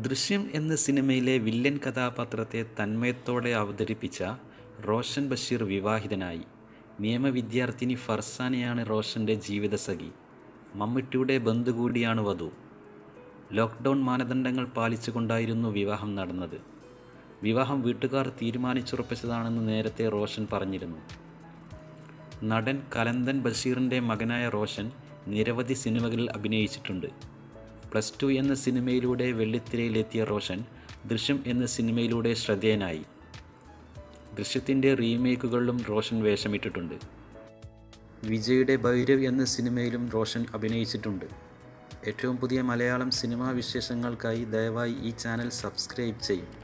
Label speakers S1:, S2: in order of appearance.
S1: ദൃശ്യം എന്ന സിനിമയിലെ വില്ലൻ കഥാപാത്രത്തെ തന്മയത്തോടെ അവതരിപ്പിച്ച റോഷൻ ബഷീർ വിവാഹിതനായി നിയമവിദ്യാർത്ഥിനി ഫർസാനയാണ് റോഷൻ്റെ ജീവിതസഖി മമ്മൂട്ടിയുടെ ബന്ധു കൂടിയാണ് വധു ലോക്ക്ഡൗൺ മാനദണ്ഡങ്ങൾ പാലിച്ചുകൊണ്ടായിരുന്നു വിവാഹം നടന്നത് വിവാഹം വീട്ടുകാർ തീരുമാനിച്ചുറപ്പിച്ചതാണെന്ന് നേരത്തെ റോഷൻ പറഞ്ഞിരുന്നു നടൻ കലന്തൻ ബഷീറിൻ്റെ മകനായ റോഷൻ നിരവധി സിനിമകളിൽ അഭിനയിച്ചിട്ടുണ്ട് പ്ലസ് ടു എന്ന സിനിമയിലൂടെ വെള്ളിത്തിരയിലെത്തിയ റോഷൻ ദൃശ്യം എന്ന സിനിമയിലൂടെ ശ്രദ്ധേയനായി ദൃശ്യത്തിൻ്റെ റീമേക്കുകളിലും റോഷൻ വേഷമിട്ടിട്ടുണ്ട് വിജയുടെ ഭൈരവ് എന്ന സിനിമയിലും റോഷൻ അഭിനയിച്ചിട്ടുണ്ട് ഏറ്റവും പുതിയ മലയാളം സിനിമാ വിശേഷങ്ങൾക്കായി ദയവായി ഈ ചാനൽ സബ്സ്ക്രൈബ് ചെയ്യും